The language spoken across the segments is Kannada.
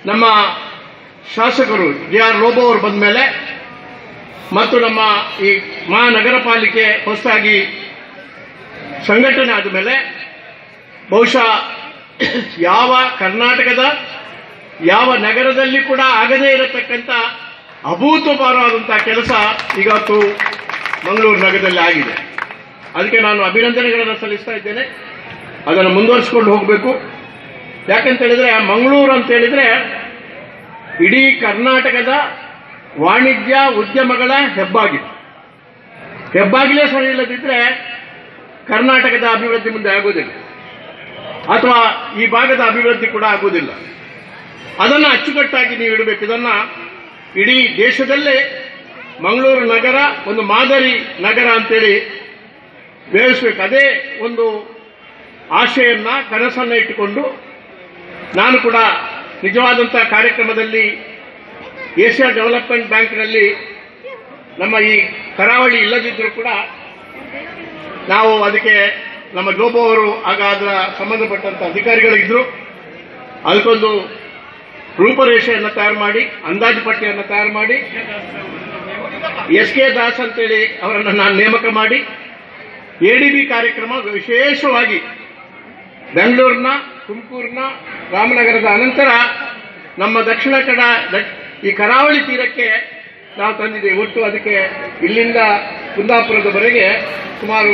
ನಮ್ಮ ಶಾಸಕರು ಜೆ ಆರ್ ಲೋಬೋ ಅವರು ಬಂದ ಮೇಲೆ ಮತ್ತು ನಮ್ಮ ಈ ಮಹಾನಗರ ಪಾಲಿಕೆ ಹೊಸದಾಗಿ ಸಂಘಟನೆ ಆದ ಮೇಲೆ ಬಹುಶಃ ಯಾವ ಕರ್ನಾಟಕದ ಯಾವ ನಗರದಲ್ಲಿ ಕೂಡ ಆಗದೇ ಇರತಕ್ಕಂಥ ಅಭೂತಪೂರ್ವವಾದಂತಹ ಕೆಲಸ ಇವತ್ತು ಮಂಗಳೂರು ನಗರದಲ್ಲಿ ಆಗಿದೆ ಅದಕ್ಕೆ ನಾನು ಅಭಿನಂದನೆಗಳನ್ನು ಸಲ್ಲಿಸ್ತಾ ಇದ್ದೇನೆ ಅದನ್ನು ಮುಂದುವರಿಸಿಕೊಂಡು ಹೋಗಬೇಕು ಯಾಕಂತ ಹೇಳಿದ್ರೆ ಮಂಗಳೂರು ಅಂತ ಹೇಳಿದ್ರೆ ಇಡೀ ಕರ್ನಾಟಕದ ವಾಣಿಜ್ಯ ಉದ್ಯಮಗಳ ಹೆಬ್ಬಾಗಿಲು ಹೆಬ್ಬಾಗಿಲೇ ಸರಿ ಇಲ್ಲದಿದ್ರೆ ಕರ್ನಾಟಕದ ಅಭಿವೃದ್ಧಿ ಮುಂದೆ ಆಗುವುದಿಲ್ಲ ಅಥವಾ ಈ ಭಾಗದ ಅಭಿವೃದ್ಧಿ ಕೂಡ ಆಗುವುದಿಲ್ಲ ಅದನ್ನು ಅಚ್ಚುಕಟ್ಟಾಗಿ ನೀವು ಇಡಬೇಕು ಇದನ್ನ ಇಡೀ ದೇಶದಲ್ಲೇ ಮಂಗಳೂರು ನಗರ ಒಂದು ಮಾದರಿ ನಗರ ಅಂತೇಳಿ ಬೇಯಿಸಬೇಕು ಅದೇ ಒಂದು ಆಶೆಯನ್ನ ಕನಸನ್ನ ಇಟ್ಟುಕೊಂಡು ನಾನು ಕೂಡ ನಿಜವಾದಂತಹ ಕಾರ್ಯಕ್ರಮದಲ್ಲಿ ಏಷ್ಯಾ ಡೆವಲಪ್ಮೆಂಟ್ ಬ್ಯಾಂಕ್ನಲ್ಲಿ ನಮ್ಮ ಈ ಕರಾವಳಿ ಇಲ್ಲದಿದ್ದರೂ ಕೂಡ ನಾವು ಅದಕ್ಕೆ ನಮ್ಮ ಗ್ಲೋಬೋ ಅವರು ಆಗ ಅದರ ಸಂಬಂಧಪಟ್ಟಂತ ಅಧಿಕಾರಿಗಳಿದ್ರು ಅದಕ್ಕೊಂದು ರೂಪರೇಷೆಯನ್ನು ತಯಾರು ಮಾಡಿ ಅಂದಾಜು ಪಟ್ಟಿಯನ್ನು ತಯಾರು ಮಾಡಿ ಎಸ್ ಕೆ ದಾಸ್ ಅಂತೇಳಿ ಅವರನ್ನು ನಾನು ನೇಮಕ ಮಾಡಿ ಎಡಿಬಿ ಕಾರ್ಯಕ್ರಮ ವಿಶೇಷವಾಗಿ ಬೆಂಗಳೂರಿನ ತುಮಕೂರಿನ ರಾಮನಗರದ ಅನಂತರ ನಮ್ಮ ದಕ್ಷಿಣ ಕಡ ದ- ಈ ಕರಾವಳಿ ತೀರಕ್ಕೆ ನಾವು ತಂದಿದ್ದೇವೆ ಒಟ್ಟು ಅದಕ್ಕೆ ಇಲ್ಲಿಂದ ಕುಂದಾಪುರದವರೆಗೆ ಸುಮಾರು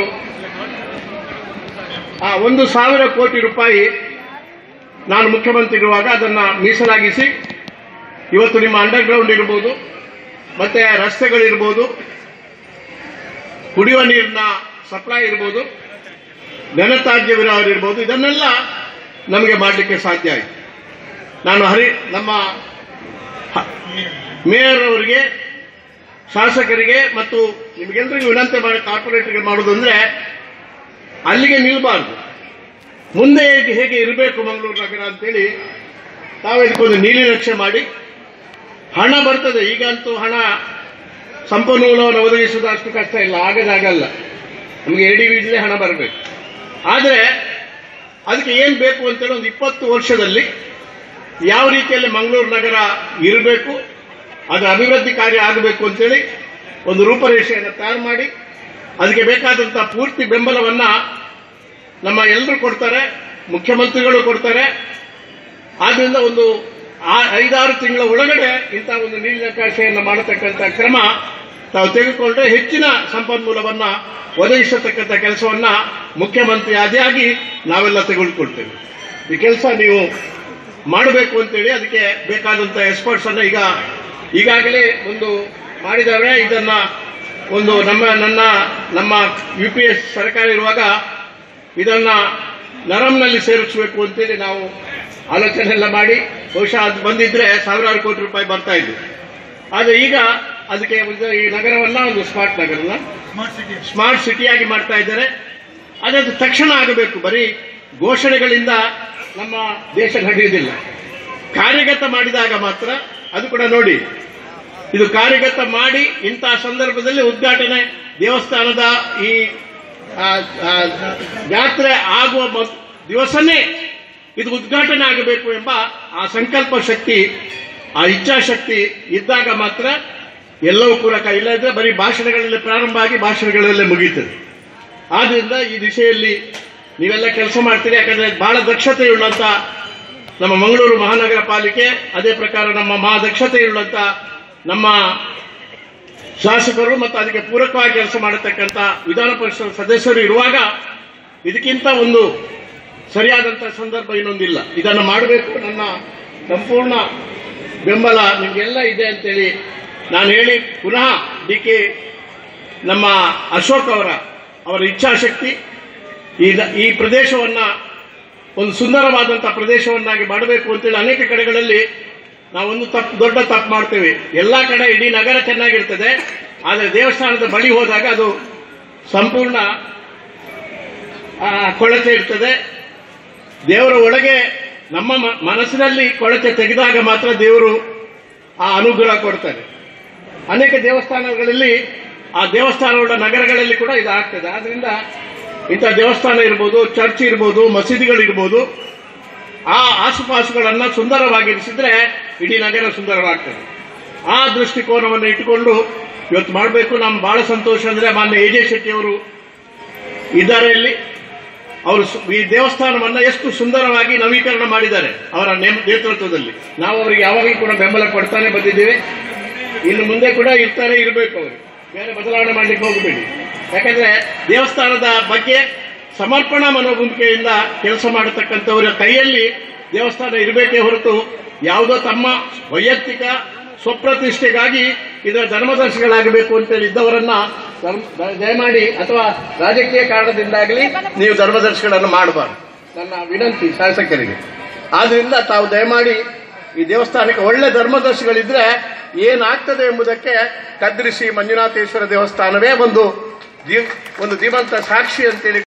ಆ ಒಂದು ಸಾವಿರ ಕೋಟಿ ರೂಪಾಯಿ ನಾನು ಮುಖ್ಯಮಂತ್ರಿ ಇರುವಾಗ ಅದನ್ನ ಮೀಸಲಾಗಿಸಿ ಇವತ್ತು ನಿಮ್ಮ ಅಂಡರ್ ಗ್ರೌಂಡ್ ಇರ್ಬೋದು ಮತ್ತೆ ರಸ್ತೆಗಳಿರ್ಬೋದು ಕುಡಿಯುವ ನೀರಿನ ಸಪ್ಲೈ ಇರ್ಬೋದು ಘನತ್ಯಾಜ್ಯ ವಿರಾವರಿ ಇರ್ಬೋದು ಇದನ್ನೆಲ್ಲ ನಮಗೆ ಮಾಡಲಿಕ್ಕೆ ಸಾಧ್ಯ ಆಯಿತು ನಾನು ಹರಿ ನಮ್ಮ ಹ- ಮೇಯರ್ ಅವರಿಗೆ ಶಾಸಕರಿಗೆ ಮತ್ತು ನಿಮಗೆಲ್ಲರಿಗೂ ವಿನಂತಿ ಮಾಡಿ ಕಾರ್ಪೊರೇಟರ್ಗೆ ಮಾಡೋದು ಅಂದ್ರೆ ಅಲ್ಲಿಗೆ ನಿಲ್ಬಾರ್ದು ಮುಂದೆ ಹೇಗೆ ಹೇಗೆ ಇರಬೇಕು ಮಂಗಳೂರು ನಗರ ಅಂತೇಳಿ ತಾವು ಇದಕ್ಕೊಂದು ನೀಲಿನಕ್ಷೆ ಮಾಡಿ ಹಣ ಬರ್ತದೆ ಈಗಂತೂ ಹಣ ಸಂಪನ್ಮೂಲವನ್ನು ಒದಗಿಸುವುದು ಅಷ್ಟು ಕಷ್ಟ ಇಲ್ಲ ಆಗದಾಗಲ್ಲ ನಮಗೆ ಎಡಿ ವಿಡ್ಲೇ ಹಣ ಬರಬೇಕು ಆದರೆ ಅದಕ್ಕೆ ಏನು ಬೇಕು ಅಂತೇಳಿ ಒಂದು ಇಪ್ಪತ್ತು ವರ್ಷದಲ್ಲಿ ಯಾವ ರೀತಿಯಲ್ಲಿ ಮಂಗಳೂರು ನಗರ ಇರಬೇಕು ಅದು ಅಭಿವೃದ್ಧಿ ಕಾರ್ಯ ಆಗಬೇಕು ಅಂತೇಳಿ ಒಂದು ರೂಪರೇಷೆಯನ್ನು ತಯಾರು ಮಾಡಿ ಅದಕ್ಕೆ ಬೇಕಾದಂತಹ ಪೂರ್ತಿ ಬೆಂಬಲವನ್ನ ನಮ್ಮ ಎಲ್ಲರೂ ಕೊಡ್ತಾರೆ ಮುಖ್ಯಮಂತ್ರಿಗಳು ಕೊಡ್ತಾರೆ ಆದ್ರಿಂದ ಒಂದು ಆ- ಐದಾರು ತಿಂಗಳ ಒಳಗಡೆ ಇಂಥ ಒಂದು ನೀಲಿನಕಾಶೆಯನ್ನು ಮಾಡತಕ್ಕಂಥ ಕ್ರಮ ತಾವು ತೆಗೆದುಕೊಂಡ್ರೆ ಹೆಚ್ಚಿನ ಸಂಪನ್ಮೂಲವನ್ನ ಒದಗಿಸತಕ್ಕಂಥ ಕೆಲಸವನ್ನ ಮುಖ್ಯಮಂತ್ರಿ ಆದಿಯಾಗಿ ನಾವೆಲ್ಲ ತೆಗೆದುಕೊಳ್ತೇವೆ ಈ ಕೆಲಸ ನೀವು ಮಾಡಬೇಕು ಅಂತೇಳಿ ಅದಕ್ಕೆ ಬೇಕಾದಂಥ ಎಕ್ಸ್ಪರ್ಟ್ಸ್ ಅನ್ನ ಈಗ ಈಗಾಗಲೇ ಒಂದು ಮಾಡಿದ್ದಾರೆ ಇದನ್ನ ಒಂದು ನಮ್ಮ ನನ್ನ ನಮ್ಮ ಯು ಪಿ ಎಸ್ ಸರ್ಕಾರ ಇರುವಾಗ ಇದನ್ನ ನರಮ್ನಲ್ಲಿ ಸೇರಿಸಬೇಕು ಅಂತೇಳಿ ನಾವು ಆಲೋಚನೆ ಎಲ್ಲ ಮಾಡಿ ಬಹುಶಃ ಅದು ಬಂದಿದ್ರೆ ಸಾವಿರಾರು ಕೋಟಿ ರೂಪಾಯಿ ಬರ್ತಾ ಇದ್ವು ಆದರೆ ಈಗ ಅದಕ್ಕೆ ಒಂದು ಈ ನಗರವನ್ನ ಒಂದು ಸ್ಮಾರ್ಟ್ ನಗರನ ಸ್ಮಾರ್ಟ್ ಸಿಟಿಯಾಗಿ ಮಾಡ್ತಾ ಇದ್ದಾರೆ ಅದದು ತಕ್ಷಣ ಆಗಬೇಕು ಬರೀ ಘೋಷಣೆಗಳಿಂದ ನಮ್ಮ ದೇಶ ನಡೆಯುವುದಿಲ್ಲ ಕಾರ್ಯಗತ ಮಾಡಿದಾಗ ಮಾತ್ರ ಅದು ಕೂಡ ನೋಡಿ ಇದು ಕಾರ್ಯಗತ ಮಾಡಿ ಇಂತಹ ಸಂದರ್ಭದಲ್ಲಿ ಉದ್ಘಾಟನೆ ದೇವಸ್ಥಾನದ ಈ ಆ, ಆ, ಜಾತ್ರೆ ಆಗುವ ಮೊದ್- ದಿವಸನೇ ಇದು ಉದ್ಘಾಟನೆ ಆಗಬೇಕು ಎಂಬ ಆ ಸಂಕಲ್ಪ ಶಕ್ತಿ ಆ ಇಚ್ಛಾಶಕ್ತಿ ಇದ್ದಾಗ ಮಾತ್ರ ಎಲ್ಲವೂ ಪೂರಕ ಇಲ್ಲದ್ರೆ ಬರೀ ಭಾಷಣಗಳಲ್ಲಿ ಪ್ರಾರಂಭ ಆಗಿ ಭಾಷಣಗಳಲ್ಲೇ ಮುಗೀತದೆ ಆದ್ರಿಂದ ಈ ದಿಶೆಯಲ್ಲಿ ನೀವೆಲ್ಲ ಕೆಲಸ ಮಾಡ್ತೀರಿ ಯಾಕಂದ್ರೆ ಬಹಳ ದಕ್ಷತೆಯುಳ್ಳಂತ ನಮ್ಮ ಮಂಗಳೂರು ಮಹಾನಗರ ಪಾಲಿಕೆ ಅದೇ ಪ್ರಕಾರ ನಮ್ಮ ಮಹಾ ದಕ್ಷತೆಯುಳ್ಳಂತ ನಮ್ಮ ಶಾಸಕರು ಮತ್ತು ಅದಕ್ಕೆ ಪೂರಕವಾಗಿ ಕೆಲಸ ಮಾಡತಕ್ಕಂಥ ವಿಧಾನ ಪರಿಷತ್ ಸದಸ್ಯರು ಇರುವಾಗ ಇದಕ್ಕಿಂತ ಒಂದು ಸರಿಯಾದಂಥ ಸಂದರ್ಭ ಇನ್ನೊಂದಿಲ್ಲ ಇದನ್ನು ಮಾಡಬೇಕು ನನ್ನ ಸಂಪೂರ್ಣ ಬೆಂಬಲ ನಿಮಗೆಲ್ಲ ಇದೆ ಅಂತೇಳಿ ನಾನು ಹೇಳಿ ಪುನಃ ಡಿ ಕೆ ನಮ್ಮ ಅಶೋಕ್ ಅವರ ಅವರ ಇಚ್ಛಾಶಕ್ತಿ ಈ ಈ ಪ್ರದೇಶವನ್ನ ಒಂದು ಸುಂದರವಾದಂತಹ ಪ್ರದೇಶವನ್ನಾಗಿ ಮಾಡಬೇಕು ಅಂತೇಳಿ ಅನೇಕ ಕಡೆಗಳಲ್ಲಿ ನಾವೊಂದು ತಪ್ಪು ದೊಡ್ಡ ತಪ್ಪು ಮಾಡ್ತೇವೆ ಎಲ್ಲ ಕಡೆ ಇಡೀ ನಗರ ಚೆನ್ನಾಗಿರ್ತದೆ ಆದರೆ ದೇವಸ್ಥಾನದ ಬಳಿ ಹೋದಾಗ ಅದು ಸಂಪೂರ್ಣ ಆ, ಕೊಳಚೆ ಇರ್ತದೆ ದೇವರ ಒಳಗೆ ನಮ್ಮ ಮ- ಮನಸ್ಸಿನಲ್ಲಿ ಕೊಳಚೆ ತೆಗೆದಾಗ ಮಾತ್ರ ದೇವರು ಆ ಅನುಗ್ರಹ ಕೊಡ್ತಾರೆ ಅನೇಕ ದೇವಸ್ಥಾನಗಳಲ್ಲಿ ಆ ದೇವಸ್ಥಾನಗಳ ನಗರಗಳಲ್ಲಿ ಕೂಡ ಇದು ಆಗ್ತದೆ ಆದ್ರಿಂದ ಇಂಥ ದೇವಸ್ಥಾನ ಇರ್ಬೋದು ಚರ್ಚ್ ಇರ್ಬೋದು ಮಸೀದಿಗಳಿರ್ಬೋದು ಆ ಆಸುಪಾಸುಗಳನ್ನು ಸುಂದರವಾಗಿರಿಸಿದ್ರೆ ಇಡೀ ನಗರ ಸುಂದರವಾಗ್ತದೆ ಆ ದೃಷ್ಟಿಕೋನವನ್ನು ಇಟ್ಟುಕೊಂಡು ಇವತ್ತು ಮಾಡಬೇಕು ನಮ್ಗೆ ಬಹಳ ಸಂತೋಷ ಅಂದ್ರೆ ಮಾನ್ಯ ಎ ಜೆ ಶೆಟ್ಟಿ ಅವರು ಇದ್ದಾರೆ ಇಲ್ಲಿ ಅವರು ಸು- ಈ ದೇವಸ್ಥಾನವನ್ನ ಎಷ್ಟು ಸುಂದರವಾಗಿ ನವೀಕರಣ ಮಾಡಿದ್ದಾರೆ ಅವರ ನೇಮ್- ನೇತೃತ್ವದಲ್ಲಿ ನಾವು ಅವರಿಗೆ ಯಾವಾಗಲೂ ಕೂಡ ಬೆಂಬಲ ಕೊಡ್ತಾನೆ ಬಂದಿದ್ದೇವೆ ಇನ್ನು ಮುಂದೆ ಕೂಡ ಇರ್ತಾರೆ ಇರಬೇಕು ಅವರು ಬೇರೆ ಬದಲಾವಣೆ ಮಾಡ್ಲಿಕ್ಕೆ ಹೋಗಬೇಡಿ ಯಾಕಂದ್ರೆ ದೇವಸ್ಥಾನದ ಬಗ್ಗೆ ಸಮರ್ಪಣಾ ಮನೋಭೂಮಿಕೆಯಿಂದ ಕೆಲಸ ಮಾಡತಕ್ಕಂಥವರ ಕೈಯಲ್ಲಿ ದೇವಸ್ಥಾನ ಇರಬೇಕೇ ಹೊರತು ಯಾವುದೋ ತಮ್ಮ ವೈಯಕ್ತಿಕ ಸ್ವಪ್ರತಿಷ್ಠೆಗಾಗಿ ಇದರ ಧರ್ಮದರ್ಶಿಗಳಾಗಬೇಕು ಅಂತೇಳಿ ಇದ್ದವರನ್ನ ಧರ್ಮ- ದ- ದಯಮಾಡಿ ಅಥವಾ ರಾಜಕೀಯ ಕಾರಣದಿಂದಾಗಲಿ ನೀವು ಧರ್ಮದರ್ಶಿಗಳನ್ನು ಮಾಡಬಾರ್ದು ನನ್ನ ವಿನಂತಿ ಶಾಸಕರಿಗೆ ಆದ್ರಿಂದ ತಾವು ದಯಮಾಡಿ ಈ ದೇವಸ್ಥಾನಕ್ಕೆ ಒಳ್ಳೆ ಧರ್ಮದರ್ಶಿಗಳಿದ್ರೆ ಏನಾಗ್ತದೆ ಎಂಬುದಕ್ಕೆ ಕದ್ರಿ ಶ್ರೀ ಮಂಜುನಾಥೇಶ್ವರ ದೇವಸ್ಥಾನವೇ ಒಂದು ದಿ- ಒಂದು ಧೀಮಂತ ಸಾಕ್ಷಿ ಅಂತೇಳಿ